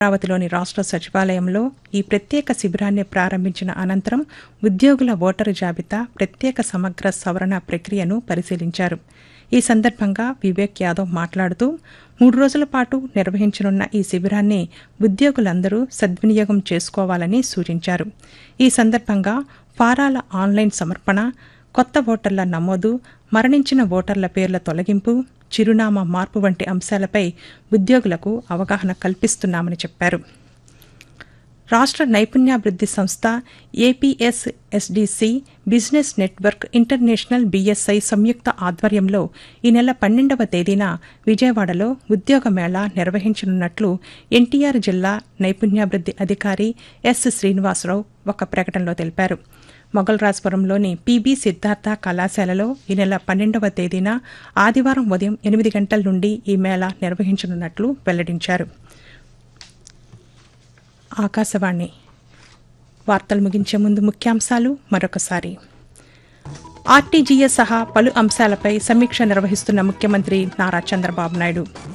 అమరావతిలోని రాష్ట్ర సచివాలయంలో ఈ ప్రత్యేక శిబిరాన్ని ప్రారంభించిన అనంతరం ఉద్యోగుల ఓటరు జాబితా ప్రత్యేక సమగ్ర సవరణ ప్రక్రియను పరిశీలించారు ఈ సందర్భంగా వివేక్ యాదవ్ మాట్లాడుతూ మూడు రోజుల పాటు నిర్వహించనున్న ఈ శిబిరాన్ని ఉద్యోగులందరూ సద్వినియోగం చేసుకోవాలని సూచించారు ఈ సందర్భంగా ఫారాల ఆన్లైన్ సమర్పణ కొత్త ఓటర్ల నమోదు మరణించిన ఓటర్ల పేర్ల తొలగింపు చిరునామా మార్పు వంటి అంశాలపై ఉద్యోగులకు అవగాహన కల్పిస్తున్నామని చెప్పారు రాష్ట్ర నైపుణ్యాభివృద్ధి సంస్థ APS SDC business network international BSI సంయుక్త ఆధ్వర్యంలో ఈ నెల పన్నెండవ తేదీన విజయవాడలో ఉద్యోగ మేళా నిర్వహించనున్నట్లు ఎన్టీఆర్ జిల్లా నైపుణ్యాభివృద్ధి అధికారి ఎస్ శ్రీనివాసరావు ఒక ప్రకటనలో తెలిపారు మొగల్రాజ్పురంలోని పీబీ సిద్ధార్థ కళాశాలలో ఈ నెల పన్నెండవ తేదీన ఆదివారం ఉదయం ఎనిమిది గంటల నుండి ఈ మేళా నిర్వహించనున్నట్లు వెల్లడించారు ఆకాశవాణి వార్తలు ముగించే ముందు ముఖ్యాంశాలు మరొకసారి ఆర్టీజీఎస్ సహా పలు అంశాలపై సమీక్ష నిర్వహిస్తున్న ముఖ్యమంత్రి నారా చంద్రబాబు నాయుడు